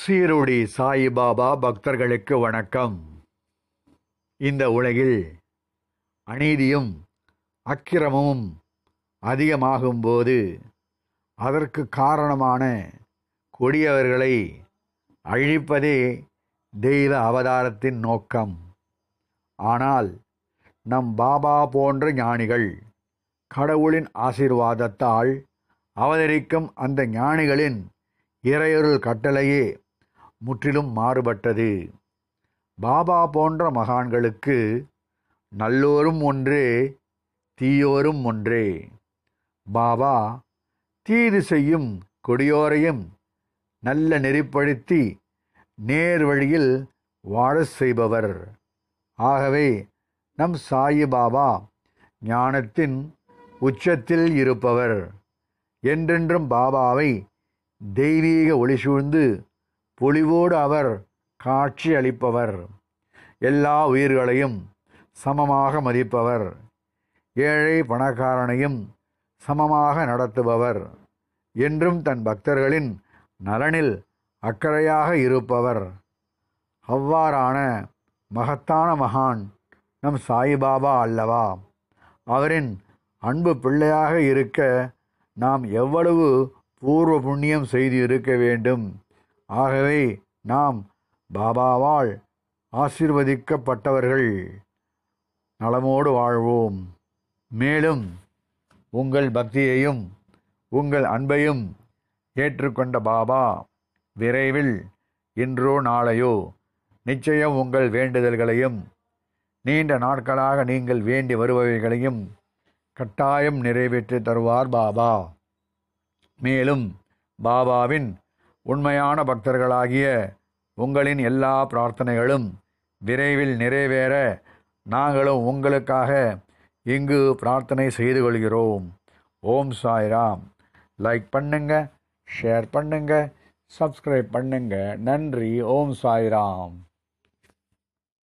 சீருடி சாயிபாபா பக்தர்களுக்கு வணக்கம் இந்த உலகில் அநீதியும் அக்கிரமமும் அதிகமாகும்போது அதற்கு காரணமான கொடியவர்களை அழிப்பதே தெய்வ அவதாரத்தின் நோக்கம் ஆனால் நம் பாபா போன்ற ஞானிகள் கடவுளின் ஆசீர்வாதத்தால் அவதரிக்கும் அந்த ஞானிகளின் இறையொருள் கட்டளையே முற்றிலும் மாறுபட்டது பாபா போன்ற மகான்களுக்கு நல்லோரும் ஒன்றே தீயோரும் ஒன்றே பாபா தீது செய்யும் கொடியோரையும் நல்ல நெறிப்படுத்தி நேர் வழியில் வாழச் செய்பவர் ஆகவே நம் சாயி பாபா ஞானத்தின் உச்சத்தில் இருப்பவர் என்றென்றும் பாபாவை தெய்வீக ஒளி சூழ்ந்து பொலிவோடு அவர் காட்சி அளிப்பவர் எல்லா உயிர்களையும் சமமாக மதிப்பவர் ஏழை பணக்காரனையும் சமமாக நடத்துபவர் என்றும் தன் பக்தர்களின் நலனில் அக்கறையாக இருப்பவர் அவ்வாறான மகத்தான மகான் நம் சாயிபாபா அல்லவா அவரின் அன்பு பிள்ளையாக இருக்க நாம் எவ்வளவு பூர்வ புண்ணியம் செய்து இருக்க வேண்டும் ஆகவே நாம் பாபாவால் ஆசிர்வதிக்கப்பட்டவர்கள் நலமோடு வாழ்வோம் மேலும் உங்கள் பக்தியையும் உங்கள் அன்பையும் ஏற்றுக்கொண்ட பாபா விரைவில் இன்றோ நாளையோ நிச்சயம் உங்கள் வேண்டுதல்களையும் நீண்ட நாட்களாக நீங்கள் வேண்டி வருபவைகளையும் கட்டாயம் நிறைவேற்றி தருவார் பாபா மேலும் பாபாவின் உண்மையான பக்தர்களாகிய உங்களின் எல்லா பிரார்த்தனைகளும் விரைவில் நிறைவேற நாங்களும் உங்களுக்காக இங்கு பிரார்த்தனை செய்து கொள்கிறோம் ஓம் சாய்ராம் லைக் பண்ணுங்க ஷேர் பண்ணுங்க சப்ஸ்கிரைப் பண்ணுங்க நன்றி ஓம் சாய்ராம்